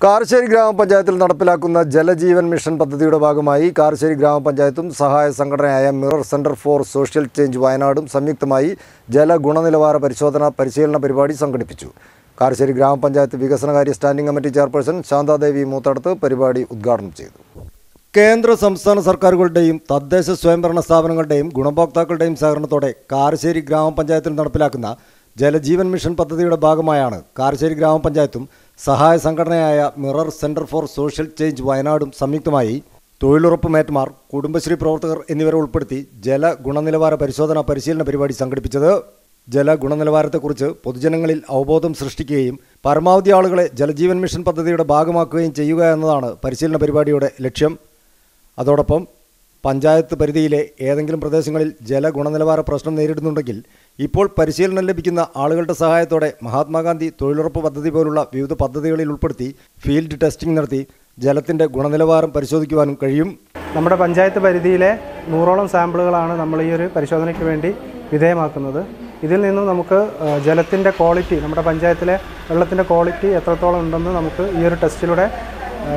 കാർശ്ശേരി ഗ്രാമപഞ്ചായത്തിൽ നടപ്പിലാക്കുന്ന ജലജീവൻ മിഷൻ പദ്ധതിയുടെ ഭാഗമായി കാർശ്ശേരി ഗ്രാമപഞ്ചായത്തും സഹായ സംഘടനയായ mirror centre for social change വയനാടും സംയുക്തമായി ജല ഗുണനിലവാര പരിശോധന പരിശീലന പരിപാടി സംഘടിപ്പിച്ചു കാർശ്ശേരി ഗ്രാമപഞ്ചായത്ത് വികസനകാര്യ standing committee chairperson Shanthadevi Moothadath പരിപാടി ഉദ്ഘാടനം ചെയ്തു കേന്ദ്ര സംസ്ഥാന സർക്കാരുകളുടെയും തദ്ദേശ സ്വയംഭരണ സ്ഥാപനങ്ങളുടെയും ഗുണഭോക്താക്കളുടെയും സഹകരണത്തോടെ കാരശ്ശേരി ഗ്രാമപഞ്ചായത്തിൽ നടപ്പിലാക്കുന്ന ജലജീവൻ മിഷൻ പദ്ധതിയുടെ ഭാഗമായാണ് കാരശ്ശേരി ഗ്രാമപഞ്ചായത്തും സഹായ സംഘടനയായ mirror centre for social change വയനാടും സംയുക്തമായി തൊഴിലുറപ്പ് മേറ്റ്മാർ കുടുംബശ്രീ പ്രവർത്തകർ എന്നിവരെ ഉൾപ്പെടുത്തി ജല ഗുണനിലവാര പരിശോധന പരിശീലന പരിപാടി സംഘടിപ്പിച്ചത് ജല ഗുണനിലവാരത്തെക്കുറിച്ച് പൊതുജനങ്ങളിൽ അവബോധം സൃഷ്ടിക്കുകയും പരമാവധി ആളുകളെ ജലജീവൻ മിഷൻ പദ്ധതിയുടെ ഭാഗമാക്കുകയും ചെയ്യുക എന്നതാണ് പരിശീലന പരിപാടിയുടെ ലക്ഷ്യം അതോടൊപ്പം പഞ്ചായത്ത് പരിധിയിലെ ഏതെങ്കിലും പ്രദേശങ്ങളിൽ ജല ഗുണനിലവാര പ്രശ്നം നേരിടുന്നുണ്ടെങ്കിൽ ഇപ്പോൾ പരിശീലനം ലഭിക്കുന്ന ആളുകളുടെ സഹായത്തോടെ മഹാത്മാഗാന്ധി തൊഴിലുറപ്പ് പദ്ധതി പോലുള്ള വിവിധ പദ്ധതികളിൽ ഉൾപ്പെടുത്തി ഫീൽഡ് ടെസ്റ്റിംഗ് നടത്തി ജലത്തിൻ്റെ ഗുണനിലവാരം പരിശോധിക്കുവാനും കഴിയും നമ്മുടെ പഞ്ചായത്ത് പരിധിയിലെ നൂറോളം സാമ്പിളുകളാണ് നമ്മൾ ഈ ഒരു പരിശോധനയ്ക്ക് വേണ്ടി വിധേയമാക്കുന്നത് ഇതിൽ നിന്നും നമുക്ക് ജലത്തിൻ്റെ ക്വാളിറ്റി നമ്മുടെ പഞ്ചായത്തിലെ വെള്ളത്തിൻ്റെ ക്വാളിറ്റി എത്രത്തോളം ഉണ്ടെന്ന് നമുക്ക് ഈ ഒരു ടെസ്റ്റിലൂടെ ആ,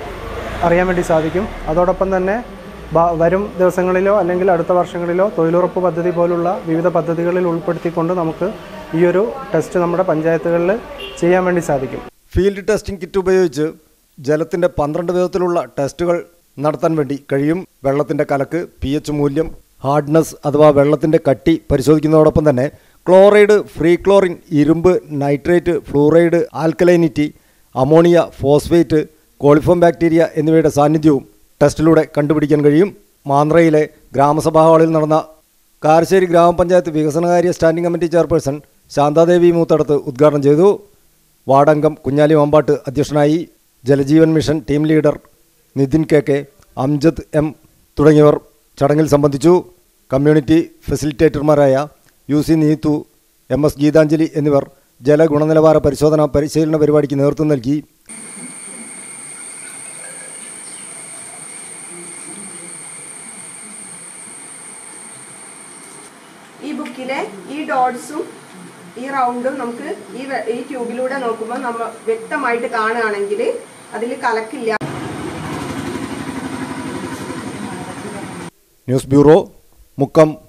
അറിയാൻ വേണ്ടി സാധിക്കും അതോടൊപ്പം തന്നെ ബ- വരും ദിവസങ്ങളിലോ അല്ലെങ്കിൽ അടുത്ത വർഷങ്ങളിലോ തൊഴിലുറപ്പ് പദ്ധതി പോലുള്ള വിവിധ പദ്ധതികളിൽ ഉൾപ്പെടുത്തിക്കൊണ്ട് നമുക്ക് ഈ ഒരു ടെസ്റ്റ് നമ്മുടെ പഞ്ചായത്തുകളിൽ ചെയ്യാൻ വേണ്ടി സാധിക്കും ഫീൽഡ് ടെസ്റ്റിംഗ് കിറ്റ് ഉപയോഗിച്ച് ജലത്തിൻ്റെ പന്ത്രണ്ട് വിധത്തിലുള്ള ടെസ്റ്റുകൾ നടത്താൻ വേണ്ടി കഴിയും വെള്ളത്തിൻ്റെ കലക്ക് പി എച്ച് മൂല്യം ഹാർഡ്നസ് അഥവാ വെള്ളത്തിൻ്റെ കട്ടി പരിശോധിക്കുന്നതോടൊപ്പം തന്നെ ക്ലോറൈഡ് ഫ്രീ ക്ലോറിൻ ഇരുമ്പ് nitrate fluoride alkalinity ammonia phosphate coliform bacteria എന്നിവയുടെ സാന്നിധ്യവും ടെസ്റ്റിലൂടെ കണ്ടുപിടിക്കാൻ കഴിയും മാന്ത്രയിലെ ഗ്രാമസഭാ ഹാളിൽ നടന്ന കാരശ്ശേരി ഗ്രാമപഞ്ചായത്ത് വികസനകാര്യ standing committee chairperson Shanthadevi Moothadath ഉദ്ഘാടനം ചെയ്തു വാർഡംഗം കുഞ്ഞാലി മമ്പാട്ട് അധ്യക്ഷനായി Jal Jeevan mission team leader Nithin K K Amjad M തുടങ്ങിയവർ ചടങ്ങിൽ സംബന്ധിച്ചു കമ്മ്യൂണിറ്റി ഫെസിലിറ്റേറ്റർമാരായ U C Neethu M S Geethanjali എന്നിവർ ജലഗുണനിലവാര പരിശോധന പരിശീലന പരിപാടിക്ക് നേതൃത്വം നൽകി ഈ ബുക്കിലെ ഈ ഡോട്ട്സും ഈ റൗണ്ടും നമുക്ക് ഈ വെ- ഈ ട്യൂബിലൂടെ നോക്കുമ്പോൾ നമ്മൾ വ്യക്തമായിട്ട് കാണുകയാണെങ്കിൽ അതിൽ കലക്കില്ല ന്യൂസ് ബ്യൂറോ മുക്കം